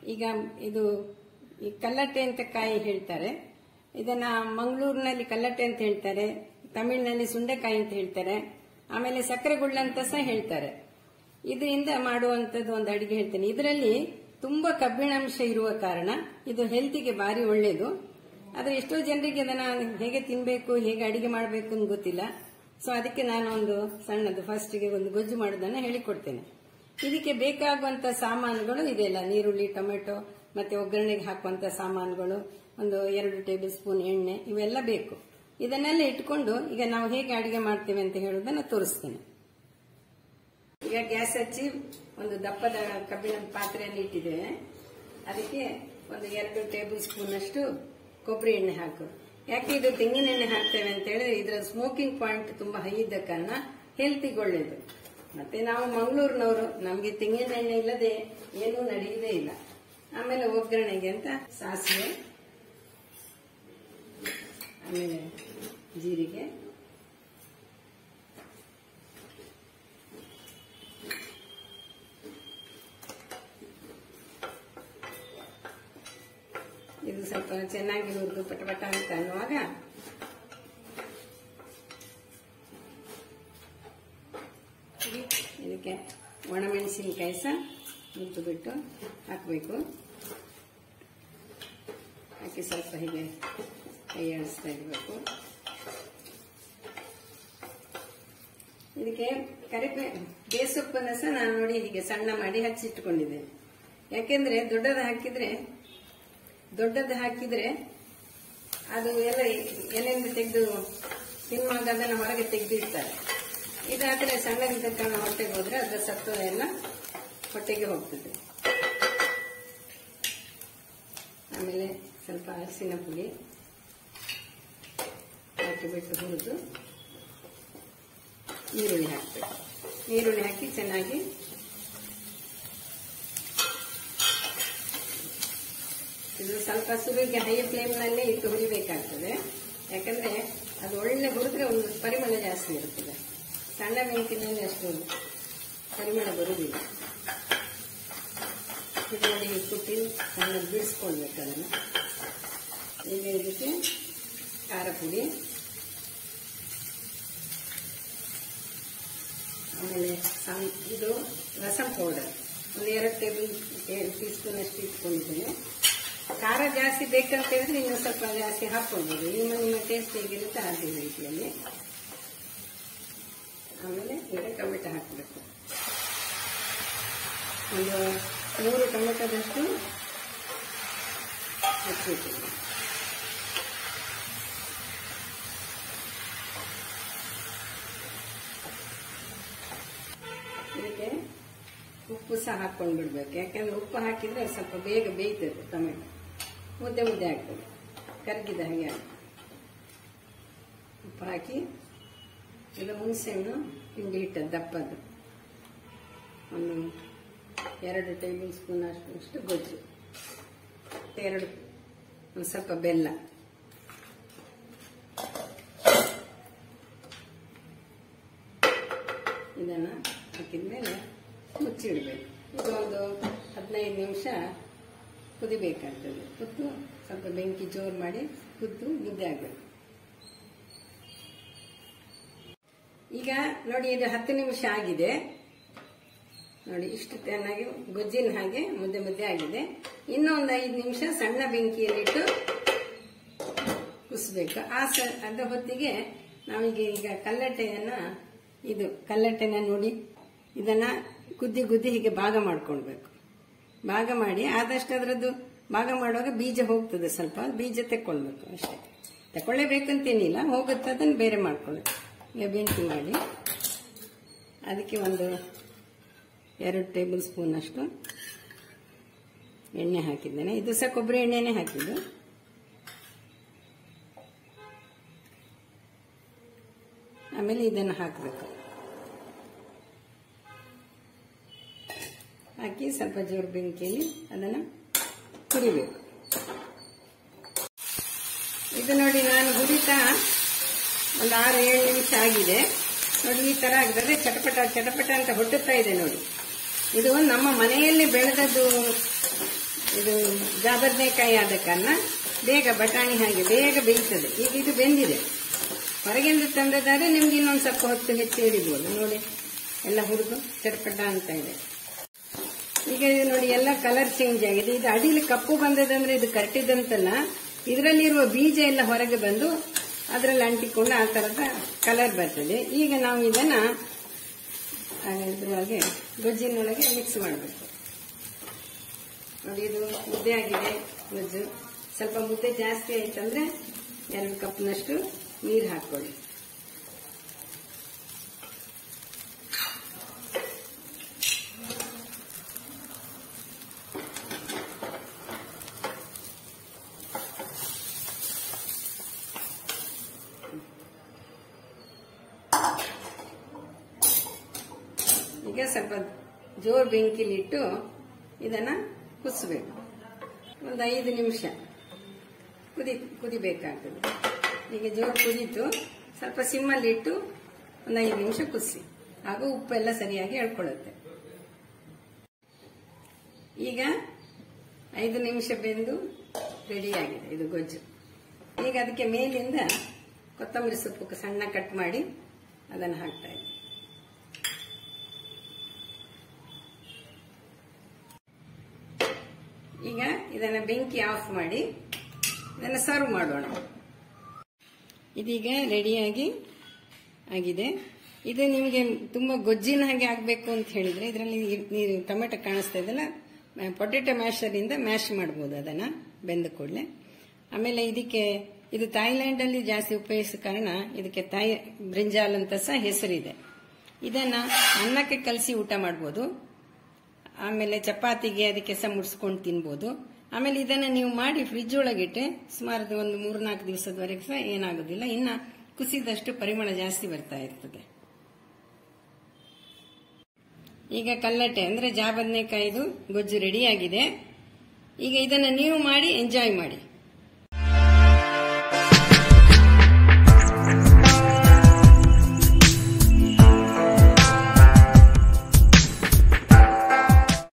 ಈಗ ಇದು ಈ ಕಲ್ಲಟ್ಟೆ ಅಂತ ಕಾಯಿ ಹೇಳ್ತಾರೆ ಇದನ್ನ ಮಂಗಳೂರಿನಲ್ಲಿ ಕಲ್ಲಟ್ಟೆ ಅಂತ ಹೇಳ್ತಾರೆ ತಮಿಳಿನಲ್ಲಿ ಸುಂಡೆಕಾಯಿ ಅಂತ ಹೇಳ್ತಾರೆ ಆಮೇಲೆ ಸಕ್ಕರೆ ಗುಳ್ಳ ಅಂತ ಸಹ ಹೇಳ್ತಾರೆ ಇದರಿಂದ ಮಾಡುವಂತದ್ದು ಒಂದು ಅಡಿಗೆ ಹೇಳ್ತೇನೆ ಇದರಲ್ಲಿ ತುಂಬಾ ಕಬ್ಬಿಣಾಂಶ ಇರುವ ಕಾರಣ ಇದು ಹೆಲ್ತಿಗೆ ಭಾರಿ ಒಳ್ಳೆಯದು ಆದ್ರೆ ಎಷ್ಟೋ ಜನರಿಗೆ ಅದನ್ನ ಹೇಗೆ ತಿನ್ಬೇಕು ಹೇಗೆ ಅಡಿಗೆ ಮಾಡಬೇಕು ಅಂತ ಗೊತ್ತಿಲ್ಲ ಸೊ ಅದಕ್ಕೆ ನಾನು ಒಂದು ಸಣ್ಣದು ಫಸ್ಟ್ಗೆ ಒಂದು ಗೊಜ್ಜು ಮಾಡೋದನ್ನ ಹೇಳಿಕೊಡ್ತೇನೆ ಇದಕ್ಕೆ ಬೇಕಾಗುವಂತ ಸಾಮಾನುಗಳು ಇದೆಲ್ಲ ನೀರುಳ್ಳಿ ಟೊಮೆಟೊ ಮತ್ತೆ ಒಗ್ಗರಣೆಗೆ ಹಾಕುವಂತ ಸಾಮಾನುಗಳು ಒಂದು ಎರಡು ಟೇಬಲ್ ಸ್ಪೂನ್ ಎಣ್ಣೆ ಇವೆಲ್ಲ ಬೇಕು ಇದನ್ನೆಲ್ಲ ಇಟ್ಕೊಂಡು ಈಗ ನಾವು ಹೇಗೆ ಅಡಿಗೆ ಮಾಡ್ತೇವೆ ಅಂತ ಹೇಳುವುದನ್ನ ತೋರಿಸ್ತೇನೆ ಈಗ ಗ್ಯಾಸ್ ಹಚ್ಚಿ ಒಂದು ದಪ್ಪದ ಕಬ್ಬಿಣ ಪಾತ್ರೆಯನ್ನು ಇಟ್ಟಿದ್ದೇವೆ ಅದಕ್ಕೆ ಒಂದು ಎರಡು ಟೇಬಲ್ ಸ್ಪೂನ್ ಅಷ್ಟು ಕೊಬ್ಬರಿ ಎಣ್ಣೆ ಹಾಕು ಯಾಕೆ ಇದು ತೆಂಗಿನ ಎಣ್ಣೆ ಹಾಕ್ತೇವೆ ಅಂತ ಹೇಳಿದ್ರೆ ಇದರ ಸ್ಮೋಕಿಂಗ್ ಪಾಯಿಂಟ್ ತುಂಬಾ ಹೈ ಇದ್ದ ಕಾರಣ ಹೆಲ್ತಿಗೆ ಒಳ್ಳೇದು ಮತ್ತೆ ನಾವು ಮಂಗಳೂರಿನವರು ನಮಗೆ ತೆಂಗಿನ ಎಣ್ಣೆ ಇಲ್ಲದೆ ಏನೂ ನಡೆಯುವುದೇ ಇಲ್ಲ ಆಮೇಲೆ ಒಗ್ಗರಣೆಗೆ ಅಂತ ಸಾಸಿವೆ ಆಮೇಲೆ ಜೀರಿಗೆ ಇದು ಸ್ವಲ್ಪ ಚೆನ್ನಾಗಿ ಹುರಿದು ಪಟಪಟ ಅಂತ ಅನ್ನುವಾಗ ಇದಕ್ಕೆ ಒಣಮೆಣಸಿನಕಾಯಿ ಸಹ ಮುದ್ದು ಬಿಟ್ಟು ಹಾಕಬೇಕು ಹಾಕಿ ಸ್ವಲ್ಪ ಹೀಗೆ ಕೈ ಆಡಿಸ್ತಾ ಇರಬೇಕು ಇದಕ್ಕೆ ಕರಿಬೇ ಬೇಸೊಪ್ಪನ್ನು ಸಹ ನಾನು ನೋಡಿ ಹೀಗೆ ಸಣ್ಣ ಮಾಡಿ ಹಚ್ಚಿಟ್ಟುಕೊಂಡಿದ್ದೇನೆ ಯಾಕೆಂದ್ರೆ ದೊಡ್ಡದು ಹಾಕಿದ್ರೆ ದೊಡ್ಡದು ಹಾಕಿದ್ರೆ ಅದು ಎಲ್ಲ ಎಲೆಯಿಂದ ತೆಗೆದು ತಿನ್ನುವಾಗ ಅದನ್ನು ಹೊರಗೆ ತೆಗೆದಿರ್ತಾರೆ ಇದಾದ್ರೆ ಸಣ್ಣದಿಂದ ಕಾರಣ ಹೊಟ್ಟೆಗೆ ಹೋದ್ರೆ ಅದರ ಸತ್ವ ಎಲ್ಲ ಹೊಟ್ಟೆಗೆ ಹೋಗ್ತದೆ ಆಮೇಲೆ ಸ್ವಲ್ಪ ಅರಿಶಿನ ಪುಡಿ ಹಾಕಿಬಿಟ್ಟು ಹುರಿದು ಈರುಳ್ಳಿ ಹಾಕಬೇಕು ಈರುಳ್ಳಿ ಹಾಕಿ ಚೆನ್ನಾಗಿ ಇದು ಸ್ವಲ್ಪ ಸುರುವಿಗೆ ಹೈ ಫ್ಲೇಮ್ನಲ್ಲೇ ಇಟ್ಟು ಹುರಿಬೇಕಾಗ್ತದೆ ಯಾಕಂದ್ರೆ ಅದು ಒಳ್ಳೆ ಹುರಿದ್ರೆ ಒಂದು ಪರಿಮಳ ಜಾಸ್ತಿ ಇರುತ್ತದೆ ಸಣ್ಣ ಬೆಂಕಿನಲ್ಲಿ ಅಷ್ಟು ಪರಿಮಳ ಬರುವುದಿಲ್ಲ ಇದು ನೋಡಿ ಕುಟ್ಟಿ ಸಣ್ಣ ಬಿಡಿಸ್ಕೊಳ್ಬೇಕು ಅದನ್ನು ಈಗ ಇದಕ್ಕೆ ಖಾರ ಪುಡಿ ಆಮೇಲೆ ಸಣ್ಣ ಇದು ರಸಂ ಪೌಡರ್ ಒಂದು ಎರಡು ಟೇಬಲ್ ಟೀ ಸ್ಪೂನ್ ಅಷ್ಟು ಇಟ್ಕೊಂಡಿದ್ದೇನೆ ಖಾರ ಜಾಸ್ತಿ ಬೇಕಂತ ಹೇಳಿದ್ರೆ ಇನ್ನೂ ಸ್ವಲ್ಪ ಜಾಸ್ತಿ ಹಾಕ್ಕೊಳ್ಬೋದು ನಿಮ್ಮ ನಿಮ್ಮ ಟೇಸ್ಟ್ ಹೇಗಿರುತ್ತೆ ಅದೇ ರೀತಿಯಲ್ಲಿ ಆಮೇಲೆ ಈಗ ಟೊಮೆಟೊ ಹಾಕಬೇಕು ಒಂದು ಮೂರು ಟೊಮೆಟೊದಷ್ಟು ಹಾಕಬೇಕು ಇದಕ್ಕೆ ಉಪ್ಪು ಸಹ ಹಾಕೊಂಡು ಬಿಡ್ಬೇಕು ಯಾಕಂದ್ರೆ ಉಪ್ಪು ಹಾಕಿದ್ರೆ ಸ್ವಲ್ಪ ಬೇಗ ಬೇಯ್ತದೆ ಟೊಮೆಟೊ ಮುದ್ದೆ ಮುದ್ದೆ ಆಗ್ತದೆ ಕರಗಿದ ಹಾಗೆ ಆಗ್ತದೆ ಉಪ್ಪು ಹಾಕಿ ಇದು ಹುಣಸೆಹಣ್ಣು ಹಿಂಡಿ ಹಿಟ್ಟದ್ದು ದಪ್ಪದ್ದು ಒಂದು ಎರಡು ಟೇಬಲ್ ಸ್ಪೂನ್ ಅಷ್ಟು ಗೊಜ್ಜು ಎರಡು ಒಂದು ಸ್ವಲ್ಪ ಬೆಲ್ಲ ಇದನ್ನು ಹಾಕಿದ್ಮೇಲೆ ಮುಚ್ಚಿಡಬೇಕು ಇದು ಒಂದು ಹದಿನೈದು ನಿಮಿಷ ಕುದಿಬೇಕಾಗ್ತದೆ ಕುದ್ದು ಸ್ವಲ್ಪ ಬೆಂಕಿ ಜೋರು ಮಾಡಿ ಕುದ್ದು ಮುದ್ದೆ ಆಗಬೇಕು ಈಗ ನೋಡಿ ಇದು ಹತ್ತು ನಿಮಿಷ ಆಗಿದೆ ನೋಡಿ ಇಷ್ಟು ಚೆನ್ನಾಗಿ ಗೊಜ್ಜಿನ ಹಾಗೆ ಮುದ್ದೆ ಮುದ್ದೆ ಆಗಿದೆ ಇನ್ನೂ ಒಂದು ಐದು ನಿಮಿಷ ಸಣ್ಣ ಬೆಂಕಿಯಲ್ಲಿಟ್ಟು ಕುಸ್ಬೇಕು ಆ ಸ ಅದ ಹೊತ್ತಿಗೆ ನಾವೀಗ ಈಗ ಕಲ್ಲಟ್ಟೆಯನ್ನ ಇದು ಕಲ್ಲಟ್ಟೆನ ನೋಡಿ ಇದನ್ನ ಗುದ್ದಿ ಗುದ್ದಿ ಹೀಗೆ ಭಾಗ ಮಾಡ್ಕೊಳ್ಬೇಕು ಭಾಗ ಮಾಡಿ ಆದಷ್ಟು ಅದರದ್ದು ಭಾಗ ಮಾಡುವಾಗ ಬೀಜ ಹೋಗ್ತದೆ ಸ್ವಲ್ಪ ಬೀಜ ತೆಕ್ಕೊಳ್ಬೇಕು ಅಷ್ಟೇ ತಕೊಳ್ಳೇಬೇಕಂತೇನಿಲ್ಲ ಹೋಗುತ್ತೆ ಅದನ್ನು ಬೇರೆ ಮಾಡ್ಕೊಳ್ಳಿ ಈಗ ಬೆಂಕಿ ಮಾಡಿ ಅದಕ್ಕೆ ಒಂದು ಎರಡು ಟೇಬಲ್ ಸ್ಪೂನ್ ಅಷ್ಟು ಎಣ್ಣೆ ಹಾಕಿದ್ದೇನೆ ಇದು ಸಹ ಕೊಬ್ಬರಿ ಎಣ್ಣೆನೇ ಹಾಕಿದ್ದು ಆಮೇಲೆ ಇದನ್ನು ಹಾಕಬೇಕು ಹಾಕಿ ಸ್ವಲ್ಪ ಜೋರು ಬೆಂಕಿಯಲ್ಲಿ ಅದನ್ನು ಹುರಿಬೇಕು ಇದು ನೋಡಿ ನಾನು ಹುರಿತಾ ಒಂದು ಆರು ಏಳು ನಿಮಿಷ ಆಗಿದೆ ನೋಡಿ ಈ ತರ ಆಗಿದ್ರೆ ಚಟಪಟ ಚಟಪಟ ಅಂತ ಹೊಟ್ಟುತ್ತಾ ಇದೆ ನೋಡಿ ಇದು ನಮ್ಮ ಮನೆಯಲ್ಲಿ ಬೆಳೆದದ್ದು ಇದು ಜಾಬರ್ನೆಕಾಯಿ ಆದ ಕಾರಣ ಬೇಗ ಬಟಾಣಿ ಹಾಗೆ ಬೇಗ ಬೇಯ್ತದೆ ಈಗ ಇದು ಬೆಂದಿದೆ ಹೊರಗಿಂದ ತಂದದಾದ್ರೆ ನಿಮ್ಗೆ ಇನ್ನೊಂದು ಸ್ವಲ್ಪ ಹೊತ್ತು ಹೆಚ್ಚು ಹಿಡಿಬೋದು ನೋಡಿ ಎಲ್ಲ ಹುರಿದು ಚಟಪಟ ಅಂತ ಇದೆ ಈಗ ಇದು ನೋಡಿ ಎಲ್ಲ ಕಲರ್ ಚೇಂಜ್ ಆಗಿದೆ ಇದು ಅಡಿಲಿ ಕಪ್ಪು ಬಂದದಂದ್ರೆ ಇದು ಕಟ್ಟಿದಂತಲ್ಲ ಇದರಲ್ಲಿರುವ ಬೀಜ ಎಲ್ಲ ಹೊರಗೆ ಬಂದು ಅದರಲ್ಲಿ ಅಂಟಿಕೊಂಡು ಆ ತರದ ಕಲರ್ ಬರ್ತದೆ ಈಗ ನಾವು ಇದನ್ನ ಆ, ಇದ್ರೊಳಗೆ ಗೊಜ್ಜಿನೊಳಗೆ ಮಿಕ್ಸ್ ಮಾಡಬೇಕು ನೋಡಿ ಇದು ಮುದ್ದೆ ಆಗಿದೆ ಗೊಜ್ಜು ಸ್ವಲ್ಪ ಮುದ್ದೆ ಜಾಸ್ತಿ ಆಯ್ತಂದ್ರೆ ಎರಡು ಕಪ್ನಷ್ಟು ನೀರು ಹಾಕೊಳ್ಳಿ ಈಗ ಸ್ವಲ್ಪ ಜೋರ್ ಬೆಂಕಿಲಿಟ್ಟು ಇದನ್ನ ಕುದಿಸ್ಬೇಕು ಒಂದು ಐದು ನಿಮಿಷ ಕುದಿ ಕುದಿಬೇಕಾಗ್ತದೆ ಈಗ ಜೋರ್ ಕುದೀತು ಸ್ವಲ್ಪ ಸಿಮ್ಮಲ್ಲಿಟ್ಟು ಒಂದು ಐದು ನಿಮಿಷ ಕುದಿಸಿ ಹಾಗೂ ಉಪ್ಪೆಲ್ಲ ಸರಿಯಾಗಿ ಎಳ್ಕೊಳ್ಳುತ್ತೆ ಈಗ ಐದು ನಿಮಿಷ ಬೆಂದು ರೆಡಿಯಾಗಿದೆ ಇದು ಗೊಜ್ಜು ಈಗ ಅದಕ್ಕೆ ಮೇಲಿಂದ ಕೊತ್ತಂಬರಿ ಸೊಪ್ಪು ಸಣ್ಣ ಕಟ್ ಮಾಡಿ ಅದನ್ನು ಹಾಕ್ತಾ ಇದ್ದೀನಿ ಈಗ ಇದನ್ನ ಬೆಂಕಿ ಆಫ್ ಮಾಡಿ ಇದನ್ನ ಸರ್ವ್ ಮಾಡೋಣ ಇದೀಗ ರೆಡಿಯಾಗಿ ಆಗಿದೆ ಇದು ನಿಮಗೆ ತುಂಬಾ ಗೊಜ್ಜಿನ ಹಾಗೆ ಆಗಬೇಕು ಅಂತ ಹೇಳಿದ್ರೆ ಇದರಲ್ಲಿ ನೀವು ಟೊಮೆಟೊ ಕಾಣಿಸ್ತಾ ಇದೆಲ್ಲ ಪೊಟೆಟೊ ಮ್ಯಾಶರಿಂದ ಮ್ಯಾಶ್ ಮಾಡ್ಬೋದು ಅದನ್ನ ಬೆಂದ ಕೂಡಲೇ ಆಮೇಲೆ ಇದಕ್ಕೆ ಇದು ಥಾಯ್ಲ್ಯಾಂಡ್ ಅಲ್ಲಿ ಜಾಸ್ತಿ ಉಪಯೋಗಿಸೋ ಕಾರಣ ಇದಕ್ಕೆ ತಾಯಿ ಬ್ರಿಂಜಾಲ್ ಅಂತ ಸಹ ಹೆಸರಿದೆ ಇದನ್ನ ಅನ್ನಕ್ಕೆ ಕಲಸಿ ಊಟ ಮಾಡ್ಬೋದು ಆಮೇಲೆ ಚಪಾತಿಗೆ ಅದಕ್ಕೆ ಸಹ ಮುಡ್ಸ್ಕೊಂಡು ತಿನ್ಬೋದು ಆಮೇಲೆ ಇದನ್ನ ನೀವು ಮಾಡಿ ಫ್ರಿಜ್ ಒಳಗಿಟ್ಟೆ ಸುಮಾರು ಒಂದು ಮೂರ್ನಾಲ್ಕು ದಿವಸದವರೆಗೆ ಸಹ ಏನಾಗೋದಿಲ್ಲ ಇನ್ನ ಕುಸಿದಷ್ಟು ಪರಿಮಳ ಜಾಸ್ತಿ ಬರ್ತಾ ಇರ್ತದೆ ಈಗ ಕಲ್ಲಟ್ಟೆ ಅಂದ್ರೆ ಜಾಬದನೆಕಾಯಿದು ಗೊಜ್ಜು ರೆಡಿಯಾಗಿದೆ ಈಗ ಇದನ್ನ ನೀವು ಮಾಡಿ ಎಂಜಾಯ್ ಮಾಡಿ